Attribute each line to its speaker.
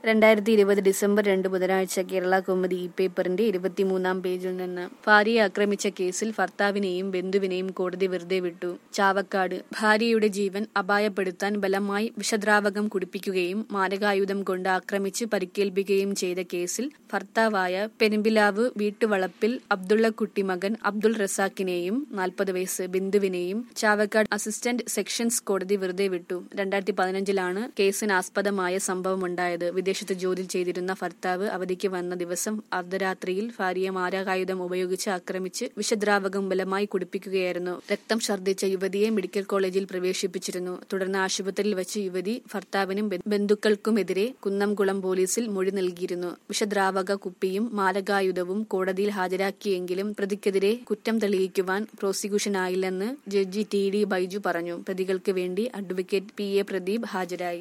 Speaker 1: രണ്ടായിരത്തി ഇരുപത് ഡിസംബർ രണ്ട് ബുധനാഴ്ച കേരള കൗമുദി ഇ പേപ്പറിന്റെ ഇരുപത്തിമൂന്നാം പേജിൽ നിന്ന് ഭാര്യയെ ആക്രമിച്ച കേസിൽ ഭർത്താവിനെയും ബന്ധുവിനെയും കോടതി വെറുതെ വിട്ടു ചാവക്കാട് ഭാര്യയുടെ ജീവൻ അപായപ്പെടുത്താൻ ബലമായി വിഷദ്രാവകം കുടിപ്പിക്കുകയും മാരകായുധം കൊണ്ട് ആക്രമിച്ച് പരിക്കേൽപ്പിക്കുകയും ചെയ്ത കേസിൽ ഭർത്താവായ പെരുമ്പിലാവ് വീട്ടുവളപ്പിൽ അബ്ദുള്ളക്കുട്ടി മകൻ അബ്ദുൾ റസാഖിനെയും നാൽപ്പത് വയസ്സ് ബിന്ദുവിനെയും ചാവക്കാട് അസിസ്റ്റന്റ് സെക്ഷൻസ് കോടതി വെറുതെ വിട്ടു രണ്ടായിരത്തി പതിനഞ്ചിലാണ് കേസിന് ആസ്പദമായ സംഭവമുണ്ടായത് വിദേശത്ത് ജോലി ചെയ്തിരുന്ന ഭർത്താവ് അവധിക്ക് വന്ന ദിവസം അർദ്ധരാത്രിയിൽ ഭാര്യയെ മാരകായുധം ഉപയോഗിച്ച് ആക്രമിച്ച് വിഷദ്രാവകം ബലമായി കുടിപ്പിക്കുകയായിരുന്നു രക്തം ഛർദ്ദിച്ച യുവതിയെ മെഡിക്കൽ കോളേജിൽ പ്രവേശിപ്പിച്ചിരുന്നു തുടർന്ന് ആശുപത്രിയിൽ വെച്ച് യുവതി ഭർത്താവിനും ബന്ധുക്കൾക്കുമെതിരെ കുന്നംകുളം പോലീസിൽ മൊഴി നൽകിയിരുന്നു വിഷദ്രാവക കുപ്പിയും മാരകായുധവും കോടതിയിൽ ഹാജരാക്കിയെങ്കിലും പ്രതിക്കെതിരെ കുറ്റം തെളിയിക്കുവാൻ പ്രോസിക്യൂഷനായില്ലെന്ന് ജഡ്ജി ടി ഡി ബൈജു പറഞ്ഞു പ്രതികൾക്ക് വേണ്ടി അഡ്വക്കേറ്റ് പി എ പ്രദീപ് ഹാജരായി